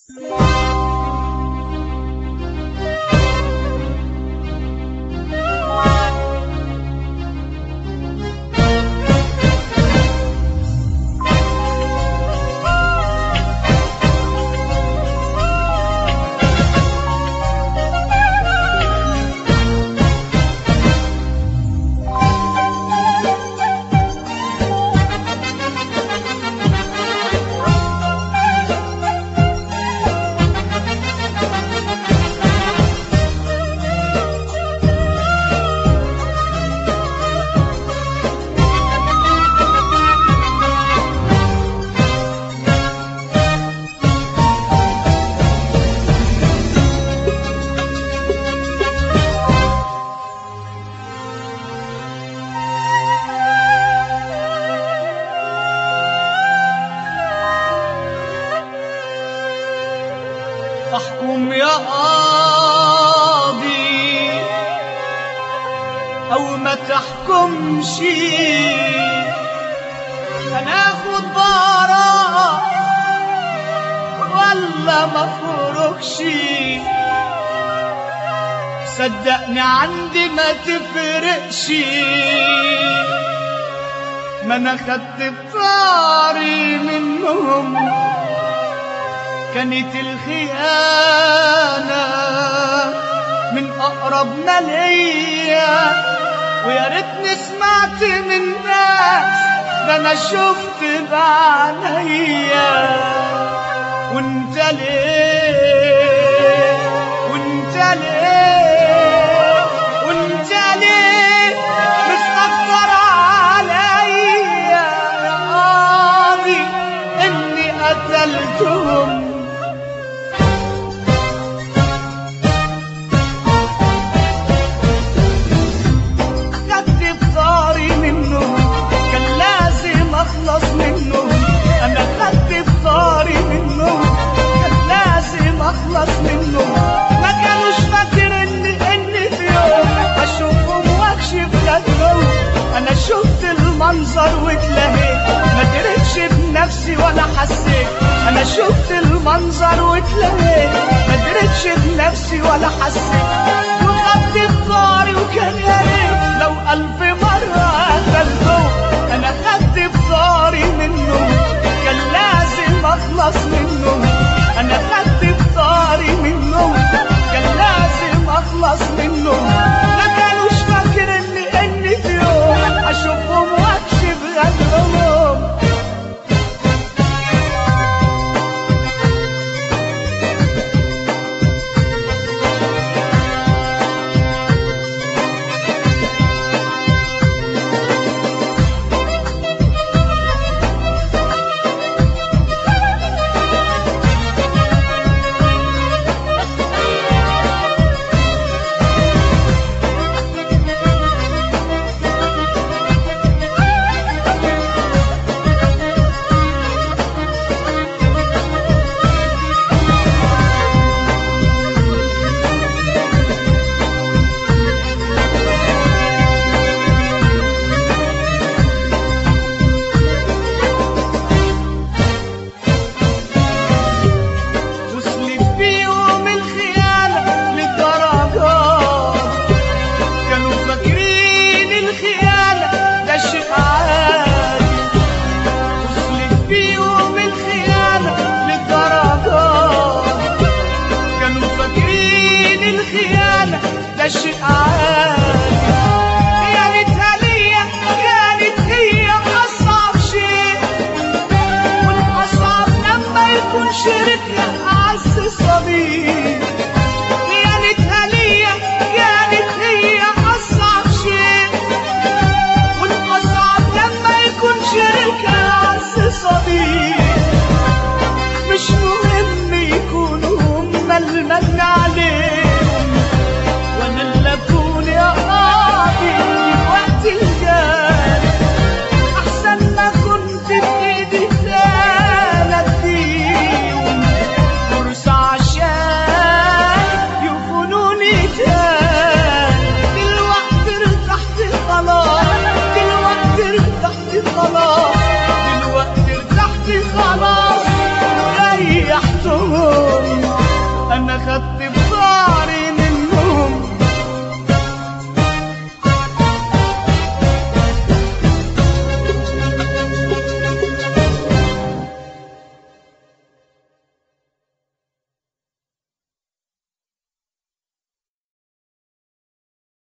احكم يا قاضي او ما تحكمش هناخد براءة ولا ما فرقش صدقني عندي ما تفرقش ما انا خدت بطاري منهم كانت الخيانة من أقرب ما ليا ويا ريتني سمعت من ناس ده أنا شفت بعينيا وأنت ليه وأنت ليه وأنت ليه مستكتر عليا يا قاضي إني قتلتهم خدت بطاري منهم كان لازم اخلص منهم انا خدت بطاري منهم كان لازم اخلص منهم ما كانوش فاكر ان ان في يوم اشوفهم واكشف خدهم انا شفت المنظر واتلهيت ما دريتش بنفسي ولا حسيت انا شفت المنظر واتلهيت ما دريتش بنفسي ولا حسيت وخدت بطاري وكان يا ريت لو ألف مرة قتلته أنا خدت بطاري منه كان لازم أخلص منه أنا خدت بطاري منه كان لازم أخلص منه ما كانوش فاكر إني إني في يوم أشوفهم وأكشف غدرهم وصلت بيهم الخيانة للدرجات كانوا فاكرين الخيانة ده شيء عادي وصلت بيهم الخيانة للدرجات كانوا فاكرين الخيانة ده شيء عادي خيانتها ليا كانت هي أصعب شيء والأصعب لما يكون شريكها أعز صديق